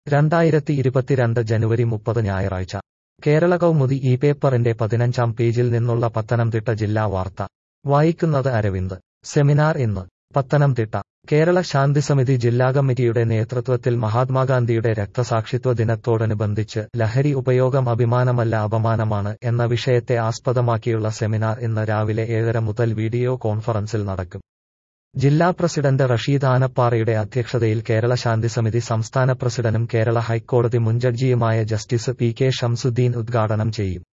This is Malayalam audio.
രണ്ടായിരത്തി ഇരുപത്തിരണ്ട് ജനുവരി മുപ്പത് ഞായറാഴ്ച കേരള കൗമുദി ഈ പേപ്പറിന്റെ പതിനഞ്ചാം പേജിൽ നിന്നുള്ള പത്തനംതിട്ട ജില്ലാ വാർത്ത വായിക്കുന്നത് അരവിന്ദ് സെമിനാർ ഇന്ന് പത്തനംതിട്ട കേരള ശാന്തിസമിതി ജില്ലാ കമ്മിറ്റിയുടെ നേതൃത്വത്തിൽ മഹാത്മാഗാന്ധിയുടെ രക്തസാക്ഷിത്വ ദിനത്തോടനുബന്ധിച്ച് ലഹരി ഉപയോഗം അഭിമാനമല്ല അപമാനമാണ് എന്ന വിഷയത്തെ ആസ്പദമാക്കിയുള്ള സെമിനാർ ഇന്ന് രാവിലെ ഏഴര മുതൽ വീഡിയോ കോൺഫറൻസിൽ നടക്കും ജില്ലാ പ്രസിഡന്റ് റഷീദ് ആനപ്പാറയുടെ അധ്യക്ഷതയിൽ കേരള ശാന്തിസമിതി സംസ്ഥാന പ്രസിഡന്റും കേരള ഹൈക്കോടതി മുൻ ജഡ്ജിയുമായ ജസ്റ്റിസ് പി കെ ഷംസുദ്ദീൻ ഉദ്ഘാടനം ചെയ്യും